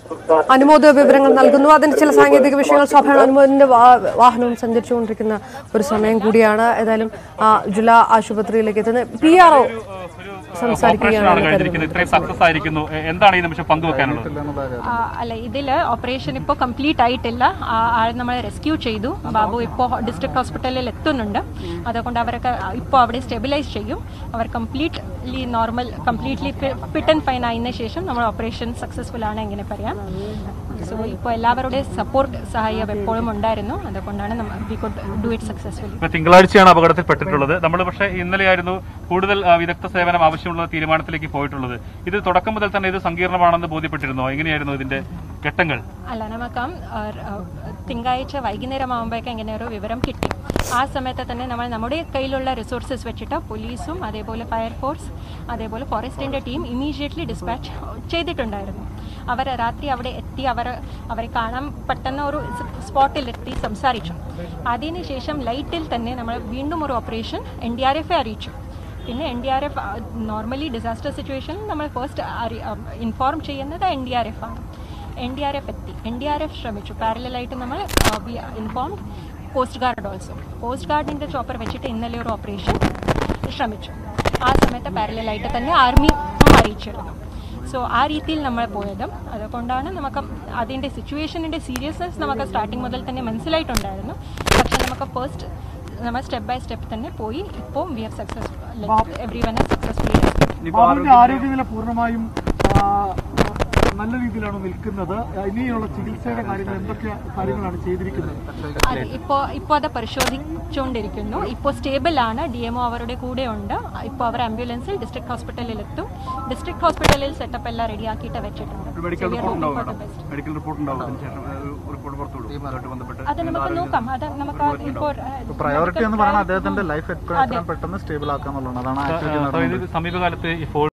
അനുമോദ വിവരങ്ങൾ നൽകുന്നു അതിന് ചില സാങ്കേതിക വിഷയങ്ങൾ സ്വാഭാവിക അനുമോദിന്റെ വാ- വാഹനവും സഞ്ചരിച്ചുകൊണ്ടിരിക്കുന്ന ഒരു സമയം കൂടിയാണ് ഏതായാലും ആ, ജില്ലാ ആശുപത്രിയിലേക്ക് എത്തുന്നത് പി ആർ ഒ സംസാരിക്കുകയാണ് ഓപ്പറേഷനാണ് കഴിഞ്ഞിരിക്കുന്നത് ഇത്രയും സക്സസ് ആയിരിക്കുന്നു എ- എന്താണ് ഈ നിമിഷം പങ്കുവെക്കാനുള്ളത് ആ, അല്ല ഇതിൽ ഓപ്പറേഷൻ ഇപ്പോൾ കംപ്ലീറ്റ് ആയിട്ടില്ല ആ ആൾ നമ്മളെ റെസ്ക്യൂ ചെയ്തു ബാബു ഇപ്പോൾ ഡിസ്ട്രിക്ട് ഹോസ്പിറ്റലിൽ എത്തുന്നുണ്ട് അതുകൊണ്ട് അവരൊക്കെ ഇപ്പോൾ അവിടെ സ്റ്റെബിലൈസ് ചെയ്യും അവർ completely normal completely fit and fine ആയതിനു ശേഷം നമ്മൾ ഓപ്പറേഷൻ സക്സസ്ഫുൾ ആണ് എങ്ങനെ പറയാം സോ ഇപ്പോൾ എല്ലാവരുടെയും സപ്പോർട്ട് സഹായം എപ്പോഴും ഉണ്ടായിരുന്നു അതുകൊണ്ടാണ് we could do it successfully ഇപ്പൊ തിങ്കളാഴ്ചയാണ് അപകടത്തിൽപ്പെട്ടിട്ടുള്ളത് നമ്മൾ പക്ഷേ ഇന്നലെയായിരുന്നു കൂടുതൽ ആ, വിദഗ്ധ സേവനം ആവശ്യമുള്ള തീരുമാനത്തിലേക്ക് പോയിട്ടുള്ളത് ഇത് തുടക്കം മുതൽ തന്നെ ഇത് സങ്കീർണമാണെന്ന് ബോധ്യപ്പെട്ടിരുന്നോ എങ്ങനെയായിരുന്നു ഇതിന്റെ ഘട്ടങ്ങൾ അല്ല നമുക്ക് ആ, ആ, തിങ്കളാഴ്ച വൈകുന്നേരം ആകുമ്പോഴേക്കും ഇങ്ങനെ ഒരു വിവരം കിട്ടി ആ സമയത്ത് തന്നെ നമ്മൾ നമ്മുടെ കയ്യിലുള്ള റിസോഴ്സസ് വെച്ചിട്ട് പോലീസും അതേപോലെ ഫയർഫോഴ്സ് അതേപോലെ ഫോറസ്റ്റിൻ്റെ ടീം ഇമീഡിയറ്റ്ലി ഡിസ്പാച്ച് ചെയ്തിട്ടുണ്ടായിരുന്നു അവർ രാത്രി അവിടെ എത്തി അവർ അവരെ കാണാൻ പെട്ടെന്ന് ഒരു സ്പോട്ടിലെത്തി സംസാരിച്ചു അതിനുശേഷം ലൈറ്റിൽ തന്നെ നമ്മൾ വീണ്ടും ഒരു operation N D R F അറിയിച്ചു പിന്നെ N D R F normally disaster സിറ്റുവേഷനിൽ നമ്മൾ ഫസ്റ്റ് ഇൻഫോം ചെയ്യുന്നത് എൻ ഡി ആർ എഫ് ആണ് എൻ ഡി ആർ എഫ് എത്തി എൻ ഡി ആർ എഫ് ശ്രമിച്ചു പാരലായിട്ട് നമ്മൾ inform coast guard also coast ഗാർഡിൻ്റെ ചോപ്പർ വെച്ചിട്ട് ഇന്നലെ ഒരു ഓപ്പറേഷൻ ശ്രമിച്ചു ആ സമയത്ത് പാരലായിട്ട് തന്നെ ആർമി അറിയിച്ചിരുന്നു സോ ആ രീതിയിൽ നമ്മൾ പോയതും അതുകൊണ്ടാണ് നമുക്ക് അതിൻ്റെ സിറ്റുവേഷനിൻ്റെ സീരിയസ്നെസ് നമുക്ക് സ്റ്റാർട്ടിങ് മുതൽ തന്നെ മനസ്സിലായിട്ടുണ്ടായിരുന്നു പക്ഷേ നമുക്ക് ഫസ്റ്റ് നമ്മൾ സ്റ്റെപ്പ് ബൈ സ്റ്റെപ്പ് തന്നെ പോയി ഇപ്പോൾ we have successful every one successfully ബാബുവിന്റെ ആരോഗ്യനില പൂർണ്ണമായും ആ, നല്ല രീതിയിലാണ് നിൽക്കുന്നത് ഇനിയുള്ള ചികിത്സയുടെ കാര്യങ്ങൾ എന്തൊക്കെ കാര്യങ്ങളാണ് ചെയ്തിരിക്കുന്നത് അത് ഇപ്പോൾ ഇപ്പോൾ അത് പരിശോധിച്ചുകൊണ്ടിരിക്കുന്നു ഇപ്പോൾ സ്റ്റേബിൾ ആണ് ഡി എംഒ അവരുടെ കൂടെ ഉണ്ട് ഇപ്പോൾ അവർ ആംബുലൻസിൽ ഡിസ്ട്രിക്ട് ഹോസ്പിറ്റലിൽ എത്തും ഡിസ്ട്രിക്ട് ഹോസ്പിറ്റലിൽ സെറ്റപ്പ് എല്ലാം റെഡിയാക്കിയിട്ട് വെച്ചിട്ടുണ്ട് medical So we are report hoping ഉണ്ടാവും for the madam best. Medical report ഉണ്ടാവും അതിനുശേഷം റിപ്പോർട്ട് പുറത്തുവിടും അതുമായിട്ട് ബന്ധപ്പെട്ട് അത് നമുക്ക് നോക്കാം അത് നമുക്ക് ഇപ്പോൾ പ്രയോറിറ്റി എന്ന് പറയുന്നത് അദ്ദേഹത്തിന്റെ ലൈഫ് എത്രയും പെട്ടെന്ന് സ്റ്റേബിൾ ആക്കുക എന്നുള്ളതാണ് അതാണ് ആക്ച്വലി അതായത് സമീപകാലത്ത് ഈ